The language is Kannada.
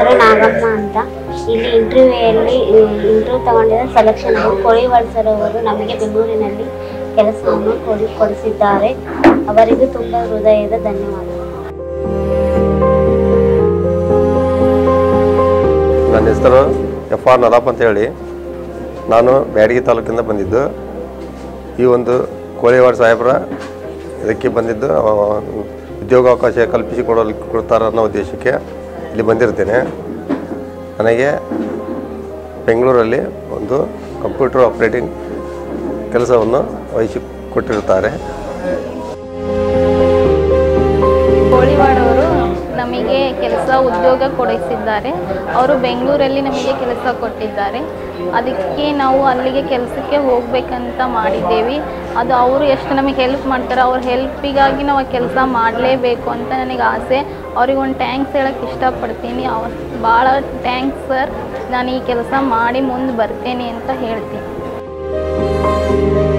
ಹೆಸರು ನಾಗಮ್ಮ ಅಂತ ಇಲ್ಲಿ ಇಂಟರ್ವ್ಯೂಯಲ್ಲಿ ಇಂಟರ್ವ್ಯೂ ತಗೊಂಡಿದ್ದ ಸೆಲೆಕ್ಷನ್ ಅವರು ಕೋಳಿವಾಡ್ ಸರ್ ಅವರು ನಮಗೆ ಬೆಂಗಳೂರಿನಲ್ಲಿ ಕೆಲಸವನ್ನು ಕೊಡಿ ಕೊಡಿಸಿದ್ದಾರೆ ಅವರಿಗೂ ತುಂಬ ಹೃದಯದ ಧನ್ಯವಾದಗಳು ನನ್ನ ಹೆಸರು ಎಫ್ ಆರ್ ನದಾಪ್ ಅಂತ ಹೇಳಿ ನಾನು ಬ್ಯಾಡಗಿ ತಾಲೂಕಿಂದ ಬಂದಿದ್ದು ಈ ಒಂದು ಕೋಳಿವಾಡ ಸಾಹೇಬರ ಇದಕ್ಕೆ ಬಂದಿದ್ದು ಅವ ಉದ್ಯೋಗಾವಕಾಶ ಕಲ್ಪಿಸಿಕೊಡಲು ಕೊಡ್ತಾರೆ ಅನ್ನೋ ಉದ್ದೇಶಕ್ಕೆ ಇಲ್ಲಿ ಬಂದಿರ್ತೇನೆ ನನಗೆ ಬೆಂಗಳೂರಲ್ಲಿ ಒಂದು ಕಂಪ್ಯೂಟರ್ ಆಪ್ರೇಟಿಂಗ್ ಕೆಲಸವನ್ನು ವಹಿಸಿಕೊಟ್ಟಿರುತ್ತಾರೆ ಕೋಳಿವಾಡವರು ನಮಗೆ ಕೆಲಸ ಉದ್ಯೋಗ ಕೊಡಿಸಿದ್ದಾರೆ ಅವರು ಬೆಂಗಳೂರಲ್ಲಿ ನಮಗೆ ಕೆಲಸ ಕೊಟ್ಟಿದ್ದಾರೆ ಅದಕ್ಕೆ ನಾವು ಅಲ್ಲಿಗೆ ಕೆಲಸಕ್ಕೆ ಹೋಗ್ಬೇಕಂತ ಮಾಡಿದ್ದೇವೆ ಅದು ಅವರು ಎಷ್ಟು ನಮಗೆ ಹೆಲ್ಪ್ ಮಾಡ್ತಾರೆ ಅವ್ರ ಹೆಲ್ಪಿಗಾಗಿ ನಾವು ಆ ಕೆಲಸ ಮಾಡಲೇಬೇಕು ಅಂತ ನನಗೆ ಆಸೆ ಅವ್ರಿಗೆ ಒಂದು ಟ್ಯಾಂಕ್ಸ್ ಹೇಳಕ್ಕೆ ಇಷ್ಟಪಡ್ತೀನಿ ಅವ್ರು ಭಾಳ ಥ್ಯಾಂಕ್ಸ್ ಸರ್ ನಾನು ಈ ಕೆಲಸ ಮಾಡಿ ಮುಂದೆ ಬರ್ತೇನೆ ಅಂತ ಹೇಳ್ತೀನಿ